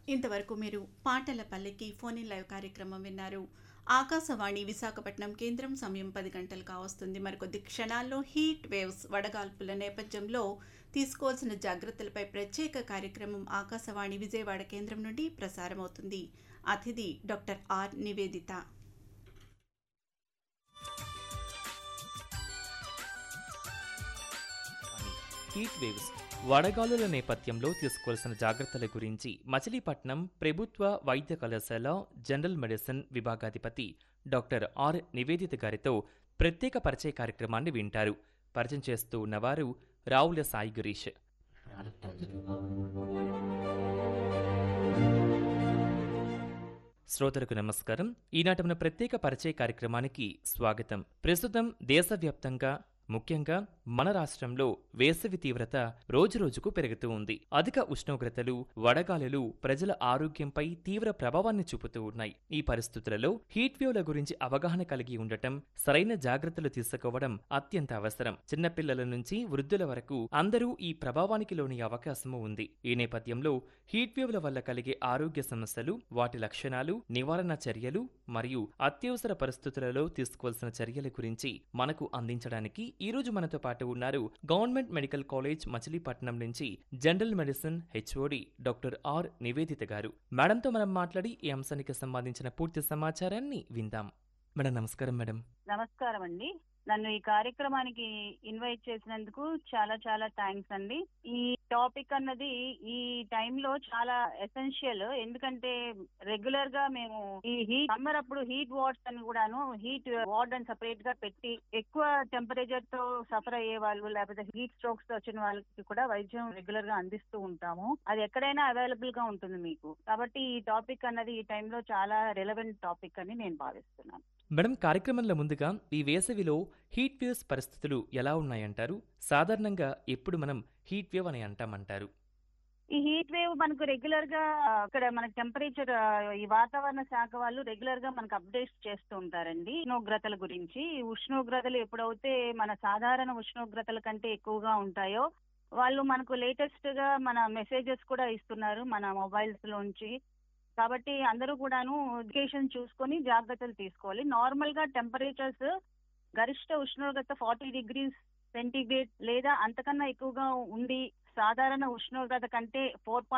ఇంతవరకు మీరు పాటల పల్లెకి ఫోన్ ఇన్ లైవ్ కార్యక్రమం విన్నారు ఆకాశవాణి విశాఖపట్నం కేంద్రం సమయం పది గంటలు కావస్తుంది మరికొద్ది క్షణాల్లో హీట్ వేవ్స్ వడగాల్పుల నేపథ్యంలో తీసుకోవాల్సిన జాగ్రత్తలపై ప్రత్యేక కార్యక్రమం ఆకాశవాణి విజయవాడ కేంద్రం నుండి ప్రసారమవుతుంది అతిథి doctor R Nivedita heat waves వడగాలుల నేపథ్యంలో తీసుకోవాల్సిన జాగ్రత్తల గురించి మచిలీపట్నం ప్రభుత్వ వైద్య కళాశాల జనరల్ మెడిసిన్ విభాగాధిపతి డాక్టర్ ఆర్ నివేదిత గారితో ప్రత్యేక పరిచయ కార్యక్రమాన్ని వింటారు పరిచయం చేస్తూ ఉన్నవారు రావుల సాయి గిరీష్ శ్రోతలకు నమస్కారం ఈనాటి మన ప్రత్యేక పరిచయ కార్యక్రమానికి స్వాగతం ప్రస్తుతం దేశవ్యాప్తంగా ముఖ్యంగా మన రాష్ట్రంలో వేసవి తీవ్రత రోజురోజుకు పెరుగుతూ ఉంది అధిక ఉష్ణోగ్రతలు వడగాలులు ప్రజల ఆరోగ్యంపై తీవ్ర ప్రభావాన్ని చూపుతూ ఉన్నాయి ఈ పరిస్థితులలో హీట్ వేవ్ల గురించి అవగాహన కలిగి ఉండటం సరైన జాగ్రత్తలు తీసుకోవడం అత్యంత అవసరం చిన్నపిల్లల నుంచి వృద్ధుల వరకు అందరూ ఈ ప్రభావానికి లోని అవకాశము ఉంది ఈ నేపథ్యంలో హీట్ వేవ్ల వల్ల కలిగే ఆరోగ్య సమస్యలు వాటి లక్షణాలు నివారణ చర్యలు మరియు అత్యవసర పరిస్థితులలో తీసుకోవాల్సిన చర్యల గురించి మనకు అందించడానికి ఈ రోజు మనతో పాటు ఉన్నారు గవర్నమెంట్ మెడికల్ కాలేజ్ మచిలీపట్నం నుంచి general medicine HOD doctor R Nivedita గారు మేడంతో మనం మాట్లాడి ఈ అంశానికి సంబంధించిన పూర్తి సమాచారాన్ని విందాం మేడం నమస్కారం మేడం నమస్కారం అండి నన్ను ఈ కార్యక్రమానికి ఇన్వైట్ చేసినందుకు చాలా చాలా థ్యాంక్స్ అండి ఈ టాపిక్ అన్నది ఈ టైంలో చాలా ఎసెన్షియల్ ఎందుకంటే రెగ్యులర్ గా మేము ఈ హీట్ సమ్మర్ అప్పుడు హీట్ వార్డ్స్ అని కూడాను హీట్ వార్డ్ అని సపరేట్ గా పెట్టి ఎక్కువ టెంపరేచర్ తో సఫర్ అయ్యే వాళ్ళు లేకపోతే హీట్ స్ట్రోక్స్ తో వచ్చిన వాళ్ళకి కూడా వైద్యం రెగ్యులర్ గా అందిస్తూ ఉంటాము అది ఎక్కడైనా అవైలబుల్ గా ఉంటుంది మీకు కాబట్టి ఈ టాపిక్ అన్నది ఈ టైంలో చాలా రిలవెంట్ టాపిక్ అని నేను భావిస్తున్నాను మేడం కార్యక్రమంలో ముందుగా ఈ వేసవిలో హీట్ వేవ్స్ పరిస్థితులు ఎలా ఉన్నాయంటారు సాధారణంగా ఎప్పుడు మనం హీట్ వేవ్ అని అంటామంటారు ఈ హీట్ వేవ్ మనకు రెగ్యులర్ గా ఇక్కడ మనకి టెంపరేచర్ ఈ వాతావరణ శాఖ వాళ్ళు రెగ్యులర్ గా మనకు అప్డేట్స్ చేస్తూ ఉంటారండి ఉష్ణోగ్రతల గురించి ఈ ఉష్ణోగ్రతలు ఎప్పుడైతే మన సాధారణ ఉష్ణోగ్రతల కంటే ఎక్కువగా ఉంటాయో వాళ్ళు మనకు లేటెస్ట్ గా మన మెసేజెస్ కూడా ఇస్తున్నారు మన మొబైల్స్ లోంచి కాబట్టి అందరూ కూడాను ఎడ్యుకేషన్ చూసుకొని జాగ్రత్తలు తీసుకోవాలి నార్మల్ గా టెంపరేచర్స్ గరిష్ట ఉష్ణోగ్రత ఫార్టీ డిగ్రీస్ సెంటీగ్రేడ్ లేదా అంతకన్నా ఎక్కువగా ఉండి సాధారణ ఉష్ణోగ్రత కంటే ఫోర్